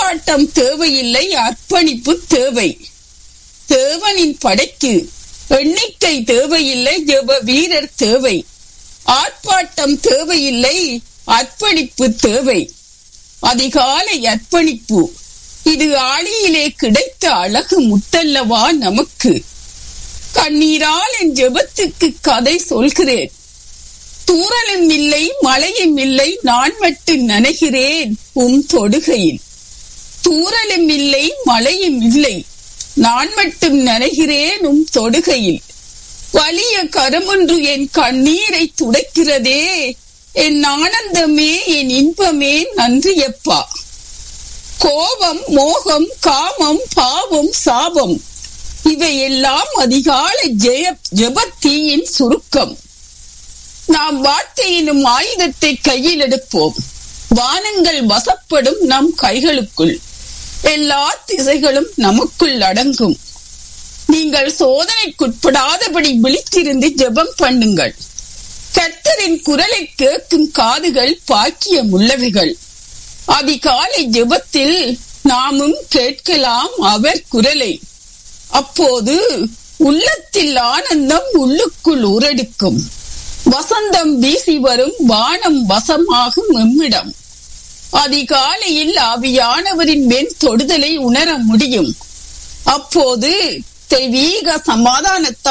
ஆர்ப்பாட்டம் தேவையில்லை அர்ப்பணிப்பு தேவை தேவனின் படைக்கு எண்ணிக்கை தேவையில்லை ஜெப வீரர் தேவை ஆர்ப்பாட்டம் தேவையில்லை அர்ப்பணிப்பு தேவை அதிகாலை அர்ப்பணிப்பு இது ஆளியிலே கிடைத்த அழகு முத்தல்லவா நமக்கு கண்ணீரால் என் ஜெபத்துக்கு கதை சொல்கிறேன் தூறலும் இல்லை மழையும் இல்லை நான் மட்டும் நனைகிறேன் உம் தொடுகையில் தூறலும் இல்லை மழையும் இல்லை நான் மட்டும் நனைகிறேன் உம் தொடுகையில் வலிய கரமொன்று என் கண்ணீரை துடைக்கிறதே என் ஆனந்தமே என் இன்பமே நன்றியப்பா கோபம் மோகம் காமம் பாவம் சாபம் இவையெல்லாம் அதிகாலை ஜெய ஜபத்தீயின் சுருக்கம் நாம் வார்த்தையினும் ஆயுதத்தை கையில் எடுப்போம் வானங்கள் வசப்படும் நம் கைகளுக்குள் எல்லா திசைகளும் நமக்குள் அடங்கும் நீங்கள் சோதனைக்குட்படாதபடி விழித்திருந்து ஜெபம் பண்ணுங்கள் கர்த்தரின் குரலை கேட்கும் காதுகள் பாக்கியம் உள்ளவைகள் அதிகாலை ஜெபத்தில் நாமும் கேட்கலாம் அவர் குரலை அப்போது உள்ளத்தில் ஆனந்தம் உள்ளுக்குள் உரடிக்கும் வசந்தம் வீசி வரும் வானம் வசமாகும் எம்மிடம் அதிகாலையில் ஆவியானவரின் மேல் தொடுதலை உணர முடியும் அப்போது தெய்வீக சமாதானத்தால்